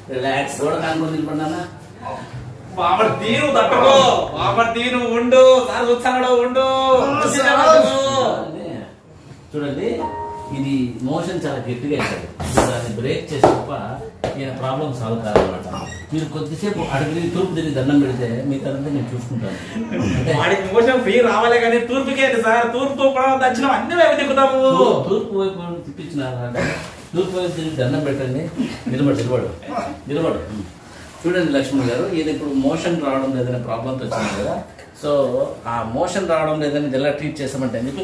Relax కూడా కానుకొని నిలబడినా బాబర్ తీరు తట్టుకో బాబర్ తీరు ఉండు సార్ కూర్చున్నాడు ఉండు చూడండి ఇది మోషన్ చాలా గట్టిగా అవుతుంది దాన్ని బ్రేక్ చేసి తప్ప ఈయన ప్రాబ్లం సాల్వ్ కాదనమాట మీరు కొద్దిసేపు అడిగి తూర్పు తిరిగి దండం పెడితే మీ తర్వాత నేను చూసుకుంటాను అంటే వాడికి మోసం ఫ్రీ రావాలి కానీ తూర్పుకే సార్ తూర్పు పడవ దక్షిణం అన్ని వైపు దిగుతాము తూ- తూర్పు వైపు తిప్పించినారంటే తూర్పు వైపు తిరిగి దండం పెట్టండి నిలబడు నిలబడు నిలబడు చూడండి లక్ష్మణ్ గారు ఇది ఇప్పుడు మోషన్ రావడం లేదనే ప్రాబ్లంతో వచ్చింది కదా సో ఆ మోషన్ రావడం లేదని ఇది ఎలా ట్రీట్ చేస్తామంటే అని చెప్పి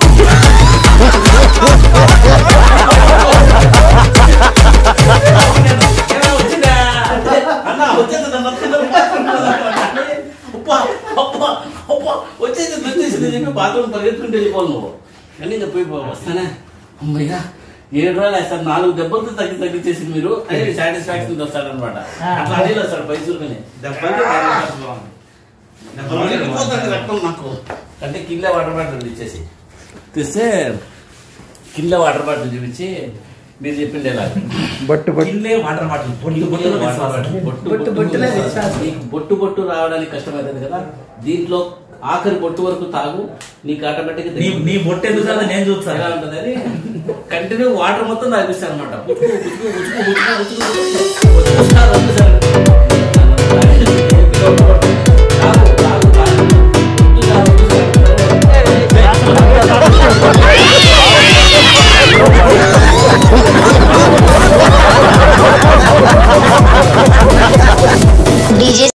ఏమైనా వచ్చిందా అన్న వచ్చేసింది అన్న, తొందరగా మాట్లాడుతున్నాను. అబ్బా, అబ్బా, అబ్బా, వచ్చేసింది వచ్చేసింది అని చెప్పి బాత్రూమ్ పరిగెత్తుకుంటే వెళ్ళిపోవాలి నువ్వు కానీ ఇంకా పోయి పో- వస్తానే అమ్మయ్యా ఏడు రోజులు వేస్తారు నాలుగు దెబ్బలతో తగ్గి తగ్గించేసింది మీరు అని సాటిస్ఫాక్షన్ వస్తాడనమాట అట్లా అడిగి వస్తాడు పైసలుకొని దెబ్బలు వెళ్ళిపోతుంది రక్తం నాకు అంటే కింద వాటర్ బాటిల్ ఇచ్చేసి తెస్తే కింద వాటర్ బాటిల్ చూపించి మీరు చెప్పింది ఎలా బట్టు బట్టు కిందే వాటర్ బాటిల్ పొట్టు బొట్టు పొట్టు బొట్టు బొట్టు బొట్టులే బొట్టు విశ్వాసం. నీకు బొట్టు బొట్టు రావడానికి కష్టమవుతుంది కదా దీంట్లో ఆఖరి బొట్టు వరకు తాగు నీకు ఆటోమేటిక్ నీ నీ బొట్టు ఎందుకు రాదో నేను చూస్తాను. ఎలా ఉంటుందని కంటిన్యూ వాటర్ మొత్తం తాగిస్తాను అనమాట ఉచుకు ఉచుకు ఉచుకు ఉచుకు ఉచుకు ఉచుకు ఉచుకు ఉచుకు ఉచుకు ఉచుకు